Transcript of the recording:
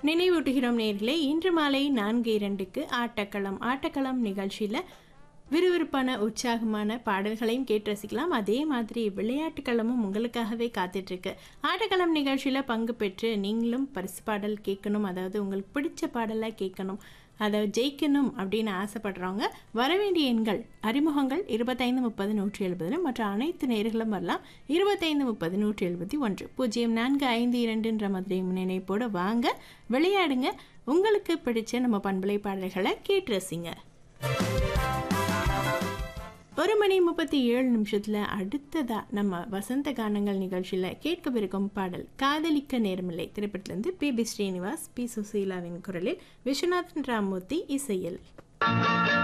நினைவூட்டுகிறோம் நேர்களே இன்று மாலை நான்கு இரண்டுக்கு ஆட்டக்களம் ஆட்டக்களம் நிகழ்ச்சியில் விறுவிறுப்பான உற்சாகமான பாடல்களையும் கேட்டு ரசிக்கலாம் அதே மாதிரி விளையாட்டுக்களமும் உங்களுக்காகவே காத்துட்ருக்கு ஆட்டக்களம் நிகழ்ச்சியில் பங்கு பெற்று நீங்களும் பரிசு பாடல் கேட்கணும் அதாவது உங்களுக்கு பிடிச்ச பாடலாக கேட்கணும் அதை ஜெயிக்கணும் அப்படின்னு ஆசைப்படுறவங்க வரவேண்டிய எண்கள் அறிமுகங்கள் இருபத்தைந்து முப்பது நூற்றி எழுபதுன்னு மற்ற அனைத்து நேர்களும் வரலாம் இருபத்தைந்து முப்பது நூற்றி எழுபத்தி ஒன்று பூஜ்ஜியம் நான்கு ஐந்து இரண்டுன்ற மாதிரி நினைப்போடு வாங்க விளையாடுங்க உங்களுக்கு பிடிச்ச நம்ம பண்பலை பாடல்களை கேட்டு ரசிங்க ஒரு மணி முப்பத்தி ஏழு நிமிஷத்தில் அடுத்ததா நம்ம வசந்த கானங்கள் நிகழ்ச்சியில் கேட்கவிருக்கும் பாடல் காதலிக்க நேரமில்லை திரைப்படத்திலிருந்து பி பி ஸ்ரீனிவாஸ் பி சுசீலாவின் குரலில் விஸ்வநாதன் ராமூர்த்தி இசையில்